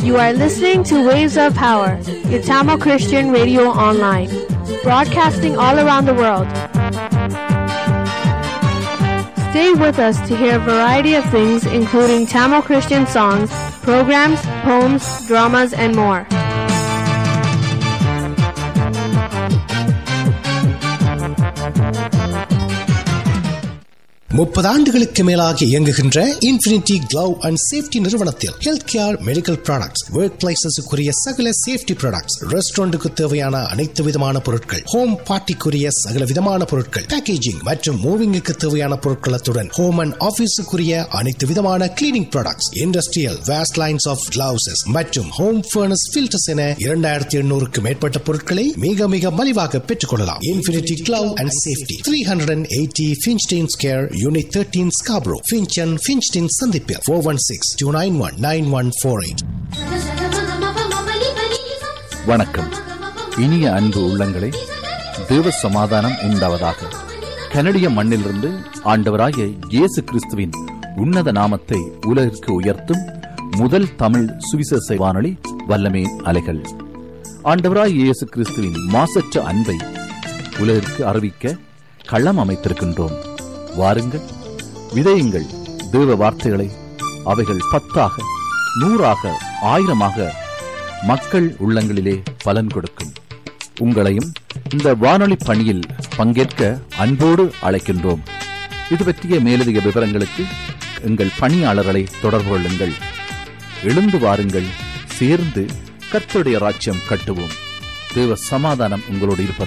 You are listening to Waves of Power, your Tamil Christian radio online, broadcasting all around the world. Stay with us to hear a variety of things, including Tamil Christian songs, programs, poems, dramas, and more. முப்பது ஆண்டுகளுக்கு மேலாக இயங்குகின்ற infinity glove and safety நிறுவனத்தில் health care medical products work பிளேசஸுக்குரிய சகல safety products ரெஸ்டாரண்ட்டுக்கு தேவையான அனைத்து விதமான பொருட்கள் ஹோம் பார்ட்டிக்குரிய சகல விதமான பொருட்கள் பேக்கேஜிங் மற்றும் மூவிங்குக்கு தேவையான பொருட்களத்துடன் ஹோம் அண்ட் ஆபீஸுக்குரிய அனைத்து விதமான cleaning products industrial waste lines of gloves மற்றும் ஹோம் ஃபர்னஸ் ஃபில்டர்ஸ் என இரண்டாயிரத்தி எண்ணூறுக்கு மேற்பட்ட பொருட்களை மிக மிக மலிவாக பெற்றுக்கொள்ளலாம் infinity glove and safety three hundred and eighty Finchdene square unit thirteen Scarborough Finch and Finchdene சந்திப்பில் four one six two nine one nine one four eight வணக்கம் இனிய அன்பு உள்ளங்களே தேவ சமாதானம் உண்டாவதாக கனடிய மண்ணிலிருந்து ஆண்டவராகிய இயேசு கிறிஸ்துவின் உன்னத நாமத்தை உலகிற்கு உயர்த்தும் முதல் தமிழ் சுவிசேஷ வானொலி வல்லமே அலைகள் ஆண்டவராகிய இயேசு கிறிஸ்துவின் மாசற்ற அன்பை உலகிற்கு அறிவிக்க களம் அமைத்திருக்கின்றோம் வாருங்கள் விதையுங்கள் தேவ வார்த்தைகளை அவைகள் பத்தாக நூறாக ஆயிரமாக மக்கள் உள்ளங்களிலே பலன் கொடுக்கும் உங்களையும் இந்த வானொலி பணியில் பங்கேற்க அன்போடு அழைக்கின்றோம் இது பற்றிய மேலதிக விவரங்களுக்கு எங்கள் பணியாளர்களை தொடர்பு கொள்ளுங்கள் எழுந்து வாருங்கள் சேர்ந்து கர்த்தருடைய ராஜ்யம் கட்டுவோம் தேவ சமாதானம் உங்களோடு இருப்பதாக